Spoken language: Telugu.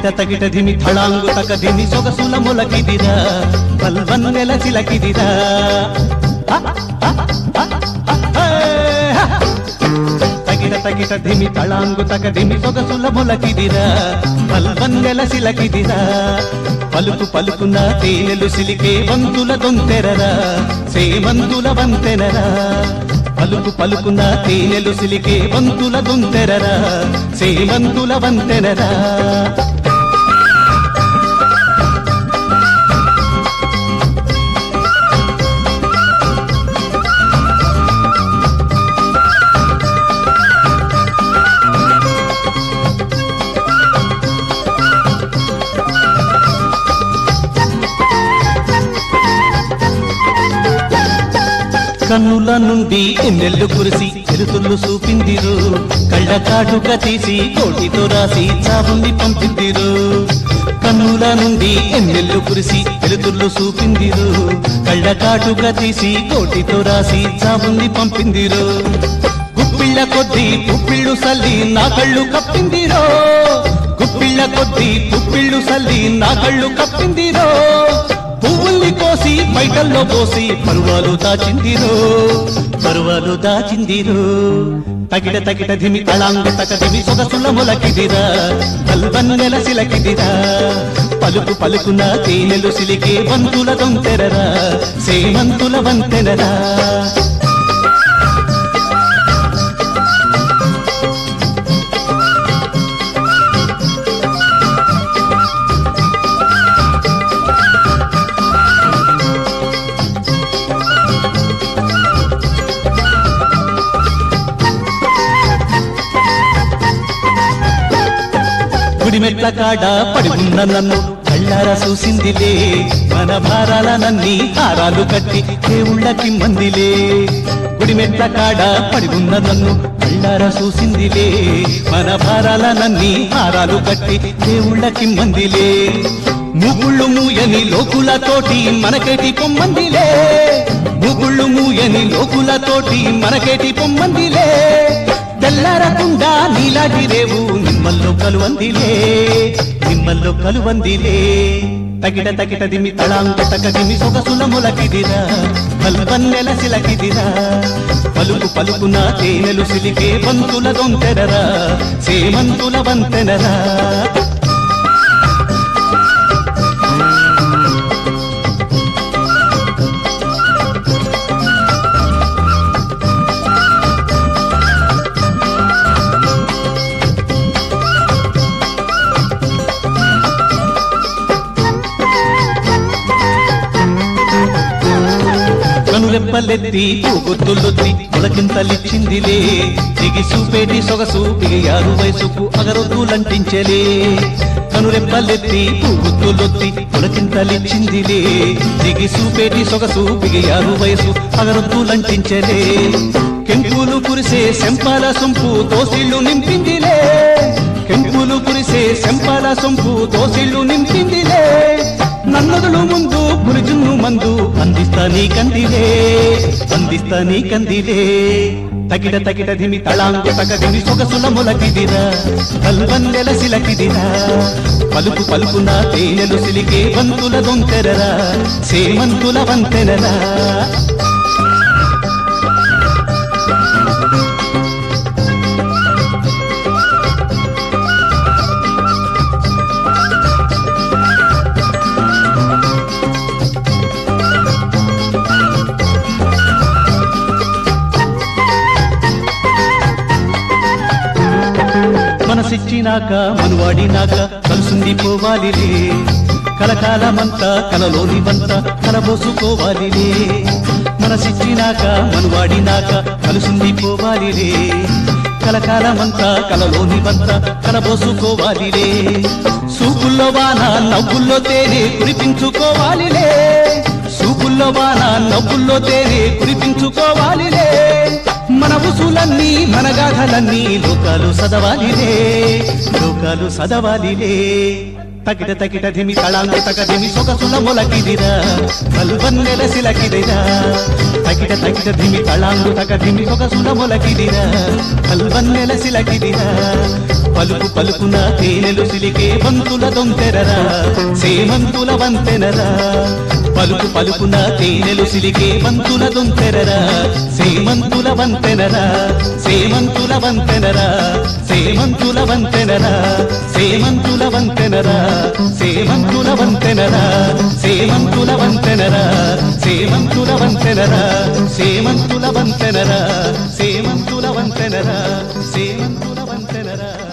తగిట తగిట ధిమి థళాంగు తక ధిమి సొగసుల మొలకిదిరా బల్వన్నెల చిలకిదిరా హ, హ, హ, హ, హే, హ. తగిట తగిట ధిమి తళాంగు తక ధిమి సొగసుల మొలకిదిరా బల్వన్నెల సిలకిదిరా పలుకు పలుకున తేనెలు సిలికే వంతుల దొంతెరరా సేమంతుల వంతెనరా పలుకు పలుకున తేనెలు సిలికే వంతుల దొంతెరరా సేమంతుల వంతెనరా కన్నుల నుండి ఎన్నెల్లు కురిసి ఎరుతుళ్ళు చూపిందిరు కళ్ళ కాటుక తీసి కోటితో రాసి చావుని పంపిందిరు కన్నుల నుండి ఎన్నెల్లు కురిసి ఎరుతుళ్ళు చూపిందిరు కళ్ళ కాటుక తీసి కోటితో రాసి చావుని పంపిందిరు గుప్పిళ్ళ కొద్దీ పుప్పిళ్ళు సల్లి నా కళ్ళు కప్పిందిరో గుప్పిళ్ళ కొద్దీ పుప్పిళ్ళు సల్లి నా కళ్ళు కప్పిందిరో పువ్వుల్ని కోసి బయటల్లో పోసి పరువాలు దాచిందిరో పరువాలు దాచిందిరో తగిట తగిట ధిమి తళాంగ తక ధిమి సొగసుల మొలకిదిరా కల్వన్నెల సిలకిదిరా పలుకు పలుకున తేనెలు సిలికే వంతుల దొంతెరరా సేమంతుల వంతెనరా గుడిమెట్ల కాడ పడి ఉన్న నన్ను కళ్ళారా చూసిందిలే మన భారాల నన్ని హారాలు కట్టి దేవుళ్ళకి మందిలే గుడిమెట్ల కాడ పడి ఉన్న నన్ను కళ్ళారా చూసిందిలే మన భారాల నన్ని హారాలు కట్టి దేవుళ్ళకి మందిలే ముగుళ్ళు మూయని లోకులతోటి మనకేటి పొమ్మందిలే ముగుళ్ళు మూయని లోకులతోటి మనకేటి పొమ్మందిలే తెల్లారకుండా నీలాంటి రేవు నిమ్మల్లో కలువందిలే నిమ్మల్లో కలువందిలే తగిట తగిట దిమి తళాంక తగ దిమి సొగసుల మొలకిదిరా పల్వన్నెల సిలకిదిరా పలుకు పలుకున తేనెలు సిలికే బంతుల దొంతెరరా సేమంతుల వంతెనరా కనురెప్పలెత్తి పూగొత్తులొత్తి మొలకింతలిచ్చిందిలే దిగి చూపేటి సొగసు బిగియారు వయసుకు అగరొద్దులంటించలే కనురెప్పలెత్తి పూగొత్తులొత్తి మొలకింతలిచ్చిందిలే దిగి చూపేటి సొగసు బిగియారు వయసు అగరొద్దులంటించలే కెంపులు కురిసే శంపాల సొంపు దోసిళ్ళు నింపిందిలే కెంపులు కురిసే శంపాల సొంపు దోసిళ్ళు నింపిందిలే నన్నదులు ముందు పురుజున్ను మందు అందిస్తా నీ కందిలే అందిస్తా నీ కందిలే తగిట తగిట ధిమి తళాంగ తగ ధిమి సొగసుల మొలకిదిరా కల్వన్నెల సిలకిదిరా పలుకు పలుకున తేనెలు సిలికే వంతుల దొంతెరరా సేమంతుల వంతెనరా మనసిచ్చినాక మనువాడినాక కలుసుంది పోవాలిలే కలకాలమంతా కలలోని వంత కలబోసుకోవాలిలే మనసిచ్చినాక మనువాడినాక కలుసుంది పోవాలిలే కలకాలమంతా కలలోని వంత కలబోసుకోవాలిలే సూపుల్లో వాన నవ్వుల్లో తేనె కురిపించుకోవాలిలే సూపుల్లో వాన నవ్వుల్లో తేనె కురిపించుకోవాలిలే మన ఉసులన్నీ మన గాథలన్నీ లోకాలు సదవాలిలే లోకాలు సదవాలిలే తకిట తకిట ధిమి తళాంగు తక ధిమి సొగసుల మొలకిదిరా కల్వన్నెల సిలకిదిరా తకిట తకిట ధిమి తళాంగు తక ధిమి సొగసుల మొలకిదిరా కల్వన్నెల సిలకిదిరా పలుకు పలుకున తేనెలు సిలికే బంతుల దొంతెరరా సేమంతుల వంతెనరా పలుకు పలుకున తేనెలు సిలికే బంతుల దొంతెరరా సేమంతుల వంతెనరా సేమంతుల వంతెనరా సేమంతుల వంతెనరా సేమంతుల వంతెనరా సేమంతుల వంతెనరా సేమంతుల వంతెనరా సేమంతుల వంతెనరా సేమంతుల వంతెనరా సేమంతుల వంతెనరా సేమంతుల వంతెనరా